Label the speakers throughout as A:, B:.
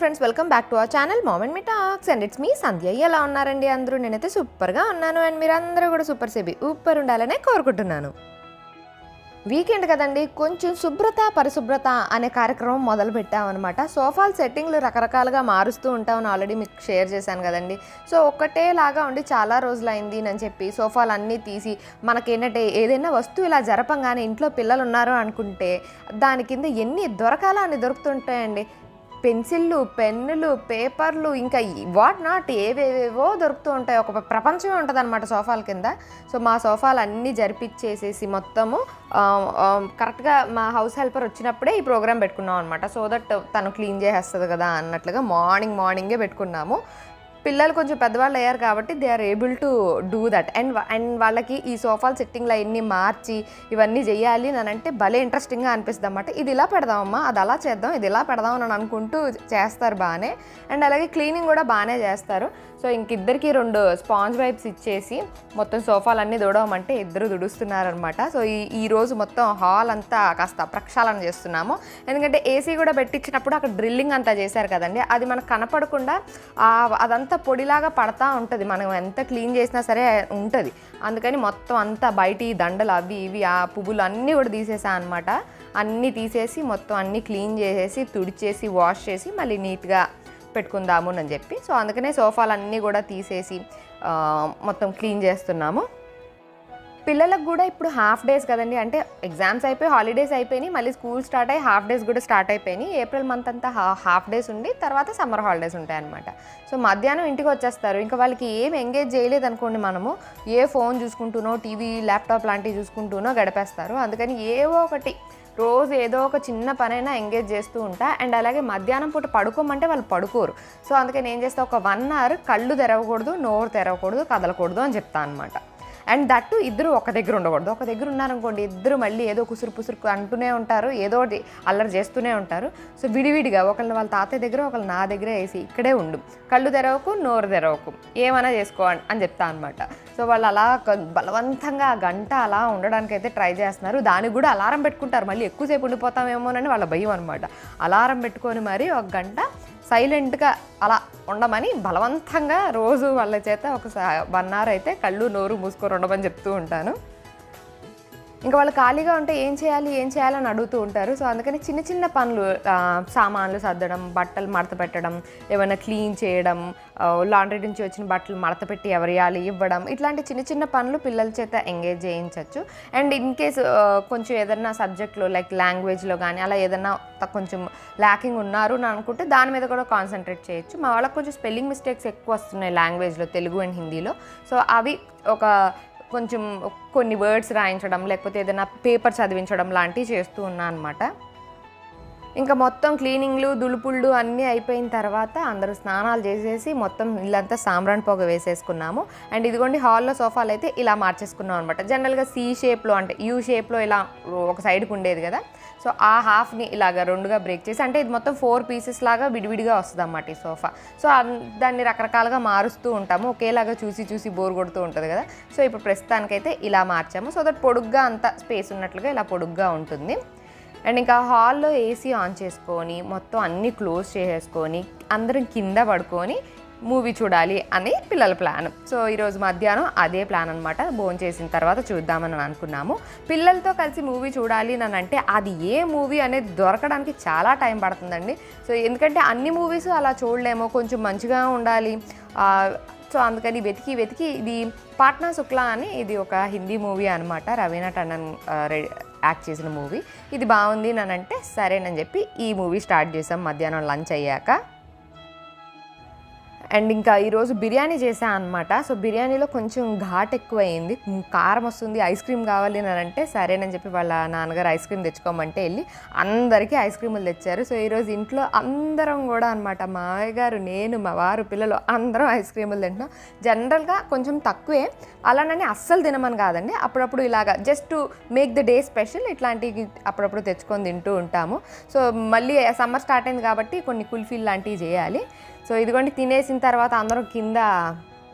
A: friends welcome back to our channel moment me talks and it's me Sandhya ఎలా ఉన్నారండి అందరూ నేనైతే సూపర్గా ఉన్నాను అండ్ మీరందరూ కూడా సూపర్ సేబి ఊపర్ ఉండాలనే కోరుకుంటున్నాను వీకెండ్ కదండి కొంచెం శుభ్రత పరిశుభ్రత అనే కార్యక్రమం మొదలు పెట్టామన్నమాట సోఫాల సెట్టింగ్లు రకరకాలుగా మారుస్తూ ఉంటామని ఆల్రెడీ మీకు షేర్ చేశాను కదండి సో ఒకటేలాగా ఉండి చాలా రోజులైంది అని చెప్పి సోఫాలు అన్నీ తీసి మనకేంటంటే ఏదైనా వస్తువు ఇలా జరపంగానే ఇంట్లో పిల్లలు ఉన్నారు అనుకుంటే దాని కింద ఎన్ని దొరకాలో అన్ని దొరుకుతుంటాయండి పెన్సిళ్ళు పెన్నులు పేపర్లు ఇంకా వాట్ నాట్ ఏవేవేవో దొరుకుతూ ఉంటాయి ఒక ప్రపంచమే ఉంటుంది అనమాట సోఫాల కింద సో మా సోఫాలు అన్నీ జరిపించేసేసి మొత్తము ఆ, ఆ, కరెక్ట్గా మా హౌస్ హెల్పర్ వచ్చినప్పుడే ఈ ప్రోగ్రామ్ పెట్టుకున్నాం అనమాట సో దట్ తను క్లీన్ చేసేస్తుంది కదా అన్నట్లుగా మార్నింగ్ మార్నింగే పెట్టుకున్నాము పిల్లలు కొంచెం పెద్దవాళ్ళు అయ్యారు కాబట్టి they are able to do that and and వాళ్ళకి ఈ సోఫాలు సెట్టింగ్లో ఇన్ని మార్చి ఇవన్నీ చేయాలి అని అంటే భలే ఇంట్రెస్టింగ్గా అనిపిస్తుంది అనమాట ఇది ఇలా పెడదామమ్మా అది అలా చేద్దాం ఇది ఇలా పెడదాం అని అనుకుంటూ చేస్తారు బాగానే అండ్ అలాగే క్లీనింగ్ కూడా బాగానే చేస్తారు సో ఇంక ఇద్దరికి రెండు స్పాంజ్ వైప్స్ ఇచ్చేసి మొత్తం సోఫాలన్నీ దుడవమంటే ఇద్దరు దుడుస్తున్నారనమాట సో ఈ ఈ రోజు మొత్తం హాల్ అంతా కాస్త ప్రక్షాళన చేస్తున్నాము ఎందుకంటే ఏసీ కూడా పెట్టించినప్పుడు అక్కడ డ్రిల్లింగ్ అంతా చేశారు కదండి అది మనకు కనపడకుండా ఆ అదంతా పొడిలాగా పడతా ఉంటుంది మనం ఎంత క్లీన్ చేసినా సరే ఉంటుంది అందుకని మొత్తం అంతా బయట ఈ దండలు అవి ఇవి ఆ పువ్వులు అన్నీ కూడా తీసేసా అనమాట అన్నీ తీసేసి మొత్తం అన్నీ క్లీన్ చేసేసి తుడిచేసి వాష్ చేసి మళ్ళీ నీట్గా పెట్టుకుందాము అని చెప్పి సో అందుకనే సోఫాలన్నీ కూడా తీసేసి ఆ, మొత్తం క్లీన్ చేస్తున్నాము పిల్లలకు కూడా ఇప్పుడు హాఫ్ డేస్ కదండి అంటే ఎగ్జామ్స్ అయిపోయి హాలిడేస్ అయిపోయినాయి మళ్ళీ స్కూల్ స్టార్ట్ అయ్యి హాఫ్ డేస్ కూడా స్టార్ట్ అయిపోయినాయి ఏప్రిల్ మంత్ అంతా హా- హాఫ్ డేస్ ఉండి తర్వాత సమ్మర్ హాలిడేస్ ఉంటాయి అనమాట సో మధ్యాహ్నం ఇంటికి వచ్చేస్తారు ఇంకా వాళ్ళకి ఏం ఎంగేజ్ చేయలేదు అనుకోండి మనము ఏ ఫోన్ చూసుకుంటూనో టీవీ ల్యాప్టాప్ లాంటివి చూసుకుంటూనో గడిపేస్తారు అందుకని ఏవో ఒకటి రోజు ఏదో ఒక చిన్న పనైనా ఎంగేజ్ చేస్తూ ఉంటా అండ్ అలాగే మధ్యాహ్నం పూట పడుకోమంటే వాళ్ళు పడుకోరు సో అందుకని ఏం చేస్తా ఒక వన్ అవర్ కళ్ళు తెరవకూడదు నోరు తెరవకూడదు కదలకూడదు అని చెప్తా అనమాట అండ్ దట్టు ఇద్దరు ఒక దగ్గర ఉండకూడదు ఒక దగ్గర ఉన్నారనుకోండి ఇద్దరు మళ్ళీ ఏదో కుసురు పుసురు అంటూనే ఉంటారు ఏదో ఒకటి అల్లరి చేస్తూనే ఉంటారు సో విడివిడిగా ఒకళ్ళు వాళ్ళ తాతయ్య దగ్గర ఒకళ్ళు నా దగ్గర వేసి ఇక్కడే ఉండు కళ్ళు తెరవకు నోరు తెరవకు ఏమైనా చేసుకో అని- అని చెప్తా అనమాట సో వాళ్ళు అలా కొ- బలవంతంగా ఆ గంట అలా ఉండడానికి అయితే ట్రై చేస్తున్నారు దానికి కూడా అలారం పెట్టుకుంటారు మళ్ళీ ఎక్కువసేపు ఉండిపోతామేమోనని వాళ్ళ భయం అనమాట అలారం పెట్టుకొని మరి ఒక గంట సైలెంట్గా అలా ఉండమని బలవంతంగా రోజు వాళ్ళ చేత ఒక వన్ అవర్ అయితే కళ్ళు నోరు మూసుకొని ఉండమని చెప్తూ ఉంటాను ఇంకా వాళ్ళు ఖాళీగా ఉంటే ఏం చేయాలి ఏం చేయాలని అడుగుతూ ఉంటారు సో అందుకని చిన్న చిన్న పనులు ఆ, సామాన్లు సర్దడం బట్టలు మడత పెట్టడం ఏమైనా క్లీన్ చేయడం లాండ్రీ నుంచి వచ్చిన బట్టలు మడత పెట్టి ఎవరియాలి ఇవ్వడం ఇట్లాంటి చిన్న చిన్న పనులు పిల్లల చేత ఎంగేజ్ చేయించవచ్చు అండ్ ఇన్ కేస్ కొంచెం ఏదైనా సబ్జెక్ట్లో లైక్ లాంగ్వేజ్లో కానీ అలా ఏదైనా త- కొంచెం ల్యాకింగ్ ఉన్నారు అని అనుకుంటే దాని మీద కూడా కాన్సన్ట్రేట్ చేయొచ్చు మా వాళ్ళకి కొంచెం స్పెల్లింగ్ మిస్టేక్స్ ఎక్కువ వస్తున్నాయి లాంగ్వేజ్లో తెలుగు అండ్ హిందీలో సో అవి ఒక కొంచెం కొన్ని వర్డ్స్ రాయించడం లేకపోతే ఏదైనా పేపర్ చదివించడం లాంటివి చేస్తూ ఉన్నా అనమాట ఇంకా మొత్తం క్లీనింగ్లు దులుపుళ్ళు అన్నీ అయిపోయిన తర్వాత అందరూ స్నానాలు చేసేసి మొత్తం ఇల్లంతా సాంబ్రాన్ పొగ వేసేసుకున్నాము అండ్ ఇదిగోండి హాల్లో సోఫాలు అయితే ఇలా మార్చేసుకున్నాం అనమాట జనరల్గా సి షేప్లో అంటే యూ షేప్లో ఇలా ఒక సైడ్కి ఉండేది కదా సో ఆ హాఫ్ని ఇలాగ రెండుగా బ్రేక్ చేసి అంటే ఇది మొత్తం ఫోర్ పీసెస్ లాగా విడివిడిగా వస్తుంది అన్నమాట ఈ సోఫా సో అన్- దాన్ని రకరకాలుగా మారుస్తూ ఉంటాము ఒకేలాగా చూసి చూసి బోర్ కొడుతూ ఉంటుంది కదా సో ఇప్పుడు ప్రస్తుతానికైతే ఇలా మార్చాము సో దట్ పొడుగ్గా అంత స్పేస్ ఉన్నట్లుగా ఇలా పొడుగ్గా ఉంటుంది అండ్ ఇంకా హాల్లో ఏసీ ఆన్ చేసుకొని మొత్తం అన్నీ క్లోజ్ చేసేసుకొని అందరం కింద పడుకొని మూవీ చూడాలి అని పిల్లల ప్లాన్ సో ఈరోజు మధ్యాహ్నం అదే ప్లాన్ అనమాట భోజనం చేసిన తర్వాత చూద్దామని అనుకున్నాము పిల్లలతో కలిసి మూవీ చూడాలి అని అంటే అది ఏ మూవీ అనేది దొరకడానికి చాలా టైం పడుతుందండి సో ఎందుకంటే అన్ని మూవీస్ అలా చూడలేము కొంచెం మంచిగా ఉండాలి ఆ, సో అందుకని వెతికి వెతికి ఇది పాట్నా శుక్లా అని ఇది ఒక హిందీ మూవీ అనమాట రవీనా టండన్ ఆ, రె- యాక్ట్ చేసిన మూవీ ఇది బాగుంది అని అంటే సరేనని చెప్పి ఈ మూవీ స్టార్ట్ చేసాం మధ్యాహ్నం లంచ్ అయ్యాక అండ్ ఇంకా ఈరోజు బిర్యానీ చేసా అనమాట సో బిర్యానీలో కొంచెం ఘాట్ ఎక్కువ అయింది మ్, కారం వస్తుంది ఐస్ క్రీమ్ కావాలి అని అంటే సరేనని చెప్పి వాళ్ళ నాన్నగారు ఐస్ క్రీమ్ తెచ్చుకోమంటే వెళ్ళి అందరికీ ఐస్ క్రీములు తెచ్చారు సో ఈరోజు ఇంట్లో అందరం కూడా అనమాట మా మావయ్య గారు నేను మా వారు పిల్లలు అందరం ఐస్ క్రీములు తింటున్నాం జనరల్గా కొంచెం తక్కువే అలానని అస్సలు తినమని కాదండి అప్పుడప్పుడు ఇలాగా just to make the day special ఇట్లాంటివి అప్పుడప్పుడు తెచ్చుకొని తింటూ ఉంటాము సో మళ్ళీ సమ్మర్ స్టార్ట్ అయింది కాబట్టి కొన్ని కుల్ఫీలు లాంటివి చేయాలి సో ఇదిగోండి తినేసిన తర్వాత అందరం కింద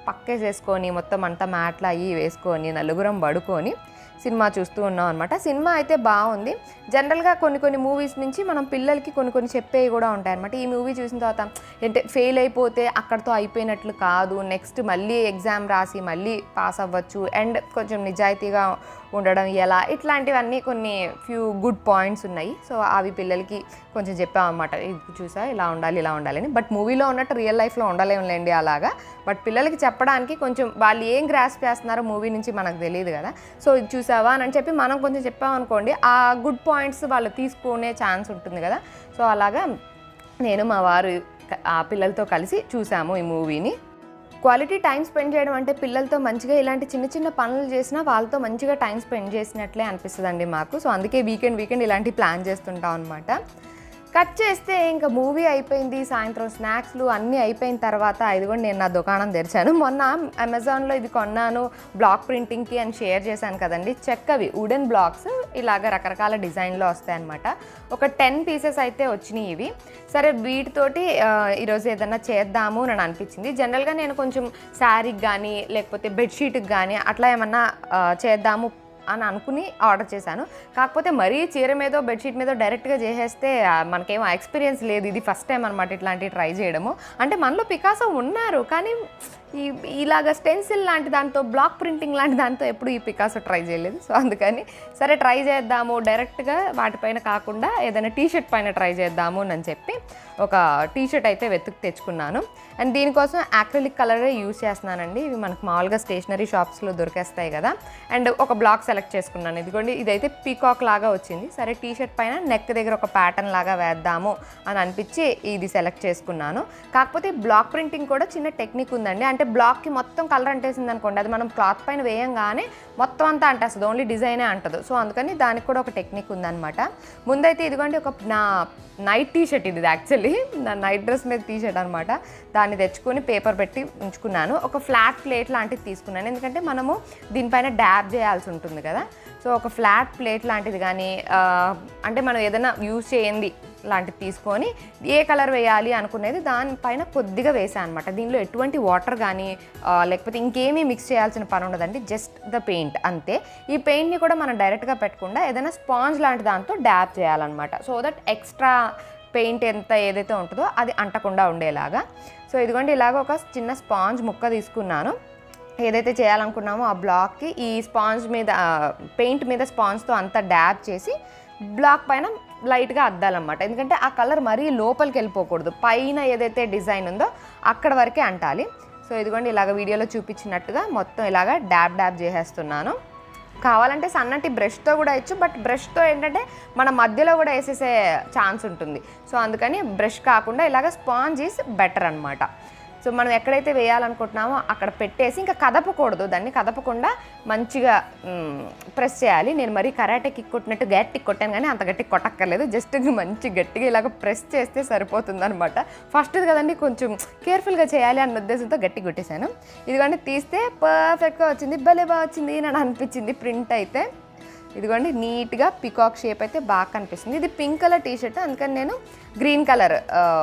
A: పక్కేసేసుకొని మొత్తం అంతా మ్యాట్లు అయ్యి వేసుకొని నలుగురం పడుకొని సినిమా చూస్తూ ఉన్నాం అనమాట సినిమా అయితే బాగుంది జనరల్గా కొన్ని కొన్ని మూవీస్ నుంచి మనం పిల్లలకి కొన్ని కొన్ని చెప్పేవి కూడా ఉంటాయి అనమాట ఈ మూవీ చూసిన తర్వాత అంటే ఫెయిల్ అయిపోతే అక్కడితో అయిపోయినట్లు కాదు నెక్స్ట్ మళ్ళీ ఎగ్జామ్ రాసి మళ్ళీ పాస్ అవ్వచ్చు అండ్ కొంచెం నిజాయితీగా ఉండడం ఎలా ఇట్లాంటివన్నీ కొన్ని ఫ్యూ గుడ్ పాయింట్స్ ఉన్నాయి సో అవి పిల్లలకి కొంచెం చెప్పామన్నమాట ఇది చూసా ఇలా ఉండాలి ఇలా ఉండాలని బట్ మూవీలో ఉన్నట్టు రియల్ లైఫ్లో ఉండలేములేండి అలాగా బట్ పిల్లలకి చెప్పడానికి కొంచెం వాళ్ళు ఏం గ్రాస్ చేస్తున్నారో మూవీ నుంచి మనకు తెలియదు కదా సో ఇది చూసావా అని చెప్పి మనం కొంచెం చెప్పామనుకోండి ఆ గుడ్ పాయింట్స్ వాళ్ళు తీసుకునే ఛాన్స్ ఉంటుంది కదా సో అలాగా నేను మా వారు క- ఆ పిల్లలతో కలిసి చూసాము ఈ మూవీని క్వాలిటీ టైం స్పెండ్ చేయడం అంటే పిల్లలతో మంచిగా ఇలాంటి చిన్న చిన్న పనులు చేసినా వాళ్ళతో మంచిగా టైం స్పెండ్ చేసినట్లే అనిపిస్తుందండి మాకు సో అందుకే వీకెండ్ వీకెండ్ ఇలాంటి ప్లాన్ చేస్తుంటాం అనమాట కట్ చేస్తే ఇంకా మూవీ అయిపోయింది సాయంత్రం స్నాక్స్లు అన్నీ అయిపోయిన తర్వాత ఇదిగోండి నేను నా దుకాణం తెరిచాను మొన్న అమెజాన్లో ఇది కొన్నాను బ్లాక్ ప్రింటింగ్కి అని షేర్ చేశాను కదండి చెక్కవి వుడెన్ బ్లాక్స్ ఇలాగ రకరకాల డిజైన్లో వస్తాయన్నమాట ఒక టెన్ పీసెస్ అయితే వచ్చినాయి ఇవి సరే వీటితోటి ఆ, ఈరోజు ఏదైనా చేద్దాము అని అనిపించింది జనరల్గా నేను కొంచెం శారీకి కానీ లేకపోతే బెడ్షీట్కి కానీ అట్లా ఏమన్నా ఆ, చేద్దాము అని అనుకుని ఆర్డర్ చేశాను కాకపోతే మరీ చీర మీదో బెడ్షీట్ మీదో డైరెక్ట్గా చేసేస్తే ఆ, మనకేమో ఎక్స్పీరియన్స్ లేదు ఇది ఫస్ట్ టైం అనమాట ఇట్లాంటివి ట్రై చేయడము అంటే మనలో పికాసో ఉన్నారు కానీ ఈ ఇలాగ స్టెన్సిల్ లాంటి దాంతో బ్లాక్ ప్రింటింగ్ లాంటి దాంతో ఎప్పుడు ఈ పికాసో ట్రై చేయలేదు సో అందుకని సరే ట్రై చేద్దాము డైరెక్ట్గా వాటిపైన కాకుండా ఏదైనా టీ షర్ట్ పైన ట్రై చేద్దాము అని చెప్పి ఒక టీ షర్ట్ అయితే వెతుకు తెచ్చుకున్నాను అండ్ దీనికోసం యాక్రిలిక్ కలరే యూస్ చేస్తున్నానండి ఇవి మనకు మామూలుగా స్టేషనరీ షాప్స్లో దొరికేస్తాయి కదా అండ్ ఒక బ్లాక్ సెలెక్ట్ చేసుకున్నాను ఇదిగోండి ఇదైతే పీకాక్ లాగా వచ్చింది సరే టీ షర్ట్ పైన నెక్ దగ్గర ఒక ప్యాటర్న్ లాగా వేద్దాము అని అనిపించి ఇది సెలెక్ట్ చేసుకున్నాను కాకపోతే బ్లాక్ ప్రింటింగ్ కూడా చిన్న టెక్నిక్ ఉందండి అంటే బ్లాక్కి మొత్తం కలర్ అంటేసింది అనుకోండి అది మనం క్లాత్ పైన వేయంగానే మొత్తం అంతా అంటేస్తుంది ఓన్లీ డిజైనే అంటదు సో అందుకని దానికి కూడా ఒక టెక్నిక్ ఉందన్నమాట ముందైతే ఇదిగోండి ఒక నా నైట్ టీ షర్ట్ ఇది యాక్చువల్లీ నా నైట్ డ్రెస్ మీద టీ షర్ట్ అనమాట దాన్ని తెచ్చుకొని పేపర్ పెట్టి ఉంచుకున్నాను ఒక ఫ్లాట్ ప్లేట్ లాంటిది తీసుకున్నాను ఎందుకంటే మనము దీనిపైన డ్యాబ్ చేయాల్సి ఉంటుంది కదా సో ఒక ఫ్లాట్ ప్లేట్ లాంటిది కానీ ఆ, అంటే మనం ఏదైనా యూజ్ చేయండి లాంటిది తీసుకొని ఏ కలర్ వేయాలి అనుకునేది దానిపైన కొద్దిగా వేసాను అనమాట దీనిలో ఎటువంటి వాటర్ కానీ ఆ, లేకపోతే ఇంకేమీ మిక్స్ చేయాల్సిన పని ఉండదండి జస్ట్ ద పెయింట్ అంతే ఈ పెయింట్ని కూడా మనం డైరెక్ట్గా పెట్టకుండా ఏదైనా స్పాంజ్ లాంటి దాంతో డ్యాప్ చేయాలన్నమాట సో దట్ ఎక్స్ట్రా పెయింట్ ఎంత ఏదైతే ఉంటుందో అది అంటకుండా ఉండేలాగా సో ఇదిగోండి ఇలాగ ఒక చిన్న స్పాంజ్ ముక్క తీసుకున్నాను ఏదైతే చేయాలనుకున్నామో ఆ బ్లాక్కి ఈ స్పాంజ్ మీద పెయింట్ మీద స్పాంజ్తో అంతా డ్యాబ్ చేసి బ్లాక్ పైన లైట్గా అద్దాలన్నమాట ఎందుకంటే ఆ కలర్ మరీ లోపలికి వెళ్ళిపోకూడదు పైన ఏదైతే డిజైన్ ఉందో అక్కడ వరకే అంటాలి సో ఇదిగోండి ఇలాగ వీడియోలో చూపించినట్టుగా మొత్తం ఇలాగ డ్యాబ్ డ్యాబ్ చేసేస్తున్నాను కావాలంటే సన్నటి బ్రష్తో కూడా వేయచ్చు బట్ బ్రష్తో ఏంటంటే మన మధ్యలో కూడా వేసేసే ఛాన్స్ ఉంటుంది సో అందుకని బ్రష్ కాకుండా ఇలాగ స్పాంజ్ ఈస్ బెటర్ అనమాట సో మనం ఎక్కడైతే వేయాలనుకుంటున్నామో అక్కడ పెట్టేసి ఇంకా కదపకూడదు దాన్ని కదపకుండా మంచిగా ప్రెస్ చేయాలి నేను మరీ కరాటే కిక్ కొట్టినట్టు గట్టికి కొట్టాను కానీ అంత గట్టి కొట్టక్కర్లేదు జస్ట్ మంచి గట్టిగా ఇలాగ ప్రెస్ చేస్తే సరిపోతుంది అనమాట ఫస్ట్ కదండి కొంచెం కేర్ఫుల్గా చేయాలి అన్న ఉద్దేశంతో గట్టి కొట్టేశాను ఇదిగోండి తీస్తే పర్ఫెక్ట్గా వచ్చింది భలే బాగా వచ్చింది అని అనిపించింది ప్రింట్ అయితే ఇదిగోండి నీట్గా పికాక్ షేప్ అయితే బాగా కనిపిస్తుంది ఇది పింక్ కలర్ టీ షర్ట్ అందుకని నేను గ్రీన్ కలర్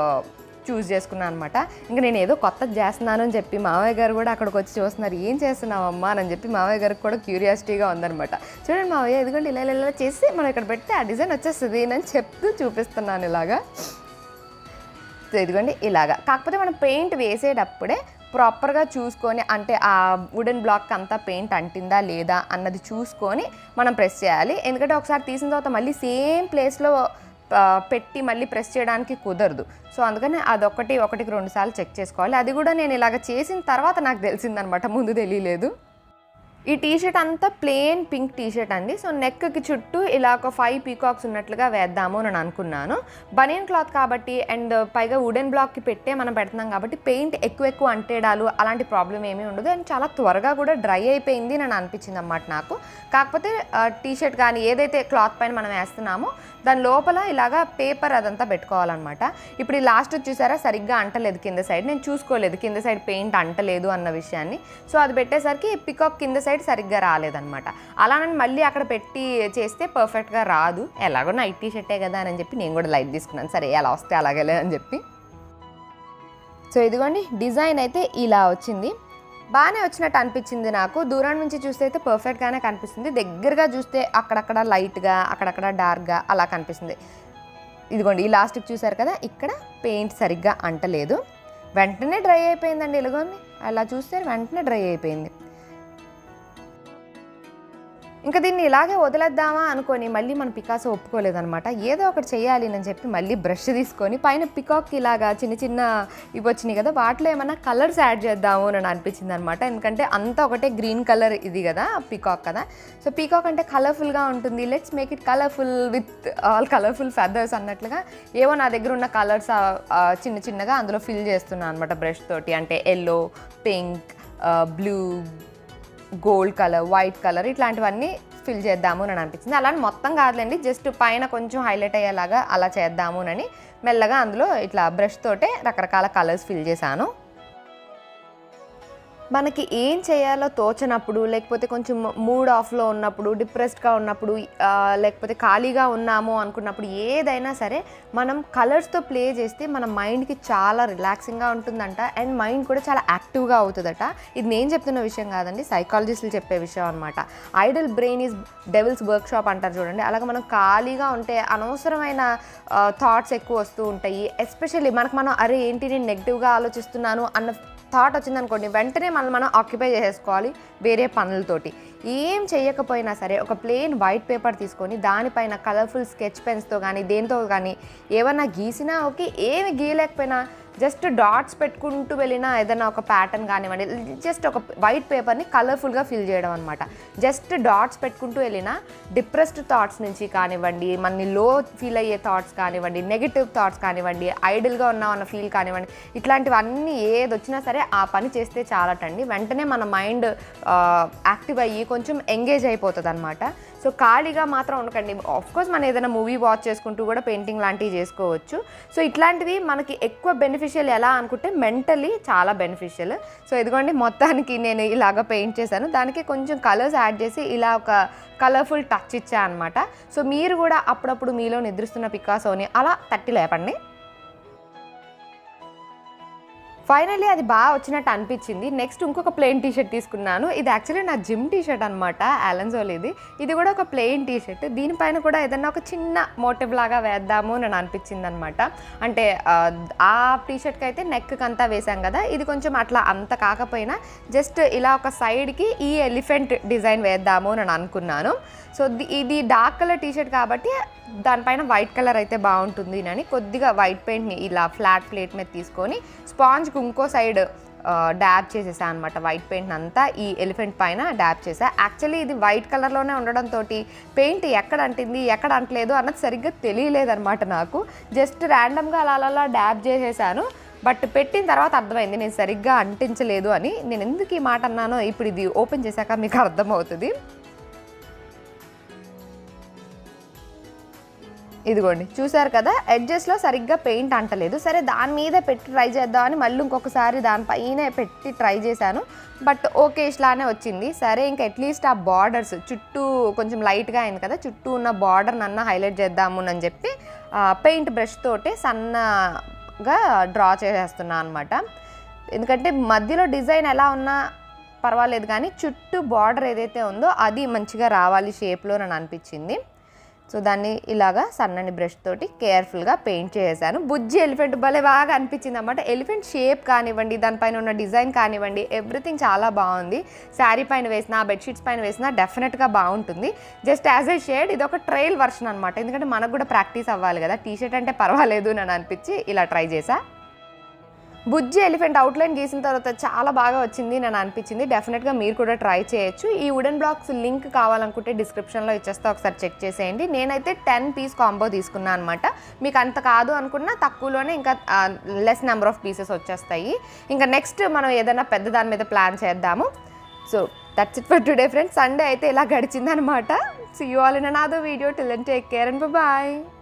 A: చూస్ చేసుకున్నాను అనమాట ఇంకా నేను ఏదో కొత్తది చేస్తున్నాను అని చెప్పి మావయ్య గారు కూడా అక్కడికి వచ్చి చూస్తున్నారు ఏం చేస్తున్నావమ్మా అని చెప్పి మావయ్య గారికి కూడా క్యూరియాసిటీగా ఉందన్నమాట చూడండి మావయ్య ఇదిగోండి ఇలా ఇలా ఇలా చేసి మనం ఇక్కడ పెడితే ఆ డిజైన్ వచ్చేస్తుంది అని చెప్తూ చూపిస్తున్నాను ఇలాగా సో ఇదిగోండి ఇలాగా కాకపోతే మనం పెయింట్ వేసేటప్పుడే ప్రాపర్గా చూసుకొని అంటే ఆ వుడెన్ బ్లాక్ అంతా పెయింట్ అంటిందా లేదా అన్నది చూసుకొని మనం ప్రెస్ చేయాలి ఎందుకంటే ఒకసారి తీసిన తర్వాత మళ్ళీ సేమ్ ప్లేస్లో పెట్టి మళ్ళీ ప్రెస్ చేయడానికి కుదరదు సో అందుకని అదొకటి ఒకటికి రెండు సార్లు చెక్ చేసుకోవాలి అది కూడా నేను ఇలాగ చేసిన తర్వాత నాకు తెలిసిందనమాట ముందు తెలియలేదు ఈ టీ షర్ట్ అంతా ప్లెయిన్ పింక్ టీ షర్ట్ అండి సో నెక్కి చుట్టూ ఇలా ఒక ఫైవ్ పీకాక్స్ ఉన్నట్లుగా వేద్దాము అని అనుకున్నాను బనియన్ క్లాత్ కాబట్టి అండ్ పైగా వుడెన్ బ్లాక్కి పెట్టే మనం పెడుతున్నాం కాబట్టి పెయింట్ ఎక్కువ ఎక్కువ అంటేడాలు అలాంటి ప్రాబ్లం ఏమీ ఉండదు అండ్ చాలా త్వరగా కూడా డ్రై అయిపోయింది అని అనిపించింది అన్నమాట నాకు కాకపోతే టీ షర్ట్ కానీ ఏదైతే క్లాత్ పైన మనం వేస్తున్నామో దాని లోపల ఇలాగా పేపర్ అదంతా పెట్టుకోవాలన్నమాట ఇప్పుడు ఈ లాస్ట్ చూసారా సరిగ్గా అంటలేదు కింద సైడ్ నేను చూసుకోలేదు కింద సైడ్ పెయింట్ అంటలేదు అన్న విషయాన్ని సో అది పెట్టేసరికి పికాక్ కింద సైడ్ సరిగ్గా రాలేదన్నమాట అలానని మళ్ళీ అక్కడ పెట్టి చేస్తే పర్ఫెక్ట్గా రాదు ఎలాగో నైట్ టీ షర్టే కదా అని చెప్పి నేను కూడా లైట్ తీసుకున్నాను సరే ఎలా వస్తే అలాగేలే అని చెప్పి సో ఇదిగోండి డిజైన్ అయితే ఇలా వచ్చింది బాగానే వచ్చినట్టు అనిపించింది నాకు దూరం నుంచి చూస్తే అయితే పర్ఫెక్ట్గానే కనిపిస్తుంది దగ్గరగా చూస్తే అక్కడక్కడ లైట్గా అక్కడక్కడ డార్క్గా అలా కనిపిస్తుంది ఇదిగోండి ఈ లాస్ట్కి చూసారు కదా ఇక్కడ పెయింట్ సరిగ్గా అంటలేదు వెంటనే డ్రై అయిపోయిందండి ఇలాగోండి అలా చూస్తే వెంటనే డ్రై అయిపోయింది ఇంకా దీన్ని ఇలాగే వదిలేద్దామా అనుకొని మళ్ళీ మన పికాసో ఒప్పుకోలేదనమాట ఏదో ఒకటి చేయాలి అని చెప్పి మళ్ళీ బ్రష్ తీసుకొని పైన పికాక్ ఇలాగా చిన్న చిన్న ఇవి వచ్చినాయి కదా వాటిలో ఏమైనా కలర్స్ యాడ్ చేద్దాము అని అనిపించింది అనమాట ఎందుకంటే అంతా ఒకటే గ్రీన్ కలర్ ఇది కదా పికాక్ కదా సో పీకాక్ అంటే కలర్ఫుల్గా ఉంటుంది let's make it colourful with all colourful feathers అన్నట్లుగా ఏవో నా దగ్గర ఉన్న కలర్స్ చిన్న చిన్నగా అందులో ఫిల్ చేస్తున్నాను అనమాట బ్రష్ తోటి అంటే yellow pink blue gold colour white colour ఇట్లాంటివన్నీ ఫిల్ చేద్దాము అని అనిపించింది అలానే మొత్తం కాదులేండి జస్ట్ పైన కొంచెం హైలైట్ అయ్యేలాగా అలా చేద్దాము అని మెల్లగా అందులో ఇట్లా బ్రష్ తోటే రకరకాల కలర్స్ ఫిల్ చేశాను మనకి ఏం చేయాలో తోచనప్పుడు లేకపోతే కొంచెం మూడ్ ఆఫ్లో ఉన్నప్పుడు డిప్రెస్డ్గా ఉన్నప్పుడు ఆ, లేకపోతే ఖాళీగా ఉన్నాము అనుకున్నప్పుడు ఏదైనా సరే మనం కలర్స్తో ప్లే చేస్తే మన మైండ్కి చాలా రిలాక్సింగ్గా ఉంటుందంట అండ్ మైండ్ కూడా చాలా యాక్టివ్గా అవుతుందట ఇది నేను చెప్తున్న విషయం కాదండి సైకాలజిస్టులు చెప్పే విషయం అనమాట idle brain is devil's workshop అంటారు చూడండి అలాగే మనం ఖాళీగా ఉంటే అనవసరమైన థాట్స్ ఎక్కువ వస్తూ ఉంటాయి ఎస్పెషల్లీ మనకు మనం అరే ఏంటి నేను నెగిటివ్గా ఆలోచిస్తున్నాను అన్న థాట్ వచ్చిందనుకోండి వెంటనే మనం మనం ఆక్యుపై చేసేసుకోవాలి వేరే పనులతోటి ఏం చేయకపోయినా సరే ఒక ప్లెయిన్ వైట్ పేపర్ తీసుకొని దానిపైన కలర్ఫుల్ స్కెచ్ పెన్స్తో కానీ దేంతో కానీ ఏమన్నా గీసినా ఓకే ఏమి గీయలేకపోయినా జస్ట్ డాట్స్ పెట్టుకుంటూ వెళ్ళినా ఏదైనా ఒక ప్యాటర్న్ కానివ్వండి జస్ట్ ఒక వైట్ పేపర్ని కలర్ఫుల్గా ఫిల్ చేయడం అనమాట జస్ట్ డాట్స్ పెట్టుకుంటూ వెళ్ళినా డిప్రెస్డ్ థాట్స్ నుంచి కానివ్వండి మనని లో ఫీల్ అయ్యే థాట్స్ కానివ్వండి నెగిటివ్ థాట్స్ కానివ్వండి ఐడిల్గా ఉన్నాం అన్న ఫీల్ కానివ్వండి ఇట్లాంటివన్నీ ఏది వచ్చినా సరే ఆ పని చేస్తే చాలటండి వెంటనే మన మైండ్ యాక్టివ్ అయ్యి కొంచెం ఎంగేజ్ అయిపోతుంది అనమాట సో ఖాళీగా మాత్రం ఉండకండి కోర్స్ మనం ఏదైనా మూవీ వాచ్ చేసుకుంటూ కూడా పెయింటింగ్ లాంటివి చేసుకోవచ్చు సో ఇట్లాంటివి మనకి ఎక్కువ బెనిఫిషియల్ ఎలా అనుకుంటే మెంటలీ చాలా బెనిఫిషియల్ సో ఇదిగోండి మొత్తానికి నేను ఇలాగ పెయింట్ చేశాను దానికి కొంచెం కలర్స్ యాడ్ చేసి ఇలా ఒక కలర్ఫుల్ టచ్ ఇచ్చా అనమాట సో మీరు కూడా అప్పుడప్పుడు మీలో నిద్రిస్తున్న పికాసోని అలా తట్టి లేపండి ఫైనల్లీ అది బాగా వచ్చినట్టు అనిపించింది నెక్స్ట్ ఇంకొక ప్లెయిన్ టీ షర్ట్ తీసుకున్నాను ఇది యాక్చువల్లీ నా జిమ్ టీ షర్ట్ అనమాట అలెన్జోల్ ఇది ఇది కూడా ఒక ప్లెయిన్ టీ షర్ట్ దీనిపైన కూడా ఏదైనా ఒక చిన్న మోటివ్ లాగా వేద్దాము అని అనిపించింది అనమాట అంటే ఆ, ఆ టీ షర్ట్కి అయితే నెక్కి అంతా వేసాం కదా ఇది కొంచెం అట్లా అంత కాకపోయినా జస్ట్ ఇలా ఒక సైడ్కి ఈ ఎలిఫెంట్ డిజైన్ వేద్దాము అని అనుకున్నాను సో ది- ఇది డార్క్ కలర్ టీ షర్ట్ కాబట్టి దానిపైన వైట్ కలర్ అయితే బాగుంటుంది అని కొద్దిగా వైట్ పెయింట్ని ఇలా ఫ్లాట్ ప్లేట్ మీద తీసుకొని స్పాంజ్కి ఇంకో సైడ్ డ్యాబ్ చేసేసా అనమాట వైట్ పెయింట్ అంతా ఈ ఎలిఫెంట్ పైన డ్యాబ్ చేసా యాక్చువల్లీ ఇది వైట్ కలర్లోనే ఉండడంతో పెయింట్ ఎక్కడ అంటింది ఎక్కడ అంటలేదు అన్నది సరిగ్గా తెలియలేదన్నమాట నాకు జస్ట్ ర్యాండమ్గా అలా అలా అలా డ్యాబ్ చేసేసాను బట్ పెట్టిన తర్వాత అర్థమైంది నేను సరిగ్గా అంటించలేదు అని నేను ఎందుకు ఈ మాట అన్నానో ఇప్పుడు ఇది ఓపెన్ చేశాక మీకు అర్థమవుతుంది ఇదిగోండి చూసారు కదా ఎడ్జెస్లో సరిగ్గా పెయింట్ అంటలేదు సరే దాని మీద పెట్టి ట్రై చేద్దామని మళ్ళీ ఇంకొకసారి దానిపైనే పెట్టి ట్రై చేశాను బట్ ఓకే ఇట్లానే వచ్చింది సరే ఇంకా అట్లీస్ట్ ఆ బార్డర్స్ చుట్టూ కొంచెం లైట్గా అయింది కదా చుట్టూ ఉన్న బార్డర్ నన్న హైలైట్ చేద్దాము అని చెప్పి పెయింట్ బ్రష్ తోటి సన్నగా డ్రా చేసేస్తున్నా అనమాట ఎందుకంటే మధ్యలో డిజైన్ ఎలా ఉన్నా పర్వాలేదు కానీ చుట్టూ బార్డర్ ఏదైతే ఉందో అది మంచిగా రావాలి షేప్లో అని అనిపించింది సో దాన్ని ఇలాగా సన్నని బ్రష్ తోటి కేర్ఫుల్గా పెయింట్ చేశాను బుజ్జి ఎలిఫెంట్ భలే బాగా అనిపించింది అనమాట ఎలిఫెంట్ షేప్ కానివ్వండి దానిపైన ఉన్న డిజైన్ కానివ్వండి ఎవ్రీథింగ్ చాలా బాగుంది శారీ పైన వేసినా బెడ్షీట్స్ పైన వేసినా డెఫినెట్గా బాగుంటుంది జస్ట్ యాజ్ ఎ షేడ్ ఇది ఒక ట్రయల్ వర్షన్ అనమాట ఎందుకంటే మనకు కూడా ప్రాక్టీస్ అవ్వాలి కదా టీ షర్ట్ అంటే పర్వాలేదు అని అనిపించి ఇలా ట్రై చేశా బుజ్జి ఎలిఫెంట్ అవుట్లైన్ గీసిన తర్వాత చాలా బాగా వచ్చింది నేను అనిపించింది డెఫినెట్గా మీరు కూడా ట్రై చేయొచ్చు ఈ వుడెన్ బ్లాక్స్ లింక్ కావాలనుకుంటే డిస్క్రిప్షన్లో ఇచ్చేస్తే ఒకసారి చెక్ చేసేయండి నేనైతే టెన్ పీస్ కాంబో తీసుకున్నాను అనమాట మీకు అంత కాదు అనుకున్నా తక్కువలోనే ఇంకా లెస్ నెంబర్ ఆఫ్ పీసెస్ వచ్చేస్తాయి ఇంకా నెక్స్ట్ మనం ఏదైనా పెద్ద దాని మీద ప్లాన్ చేద్దాము so that's it for today friends Sunday అయితే ఇలా గడిచిందనమాట see you all in another video till and take care and bye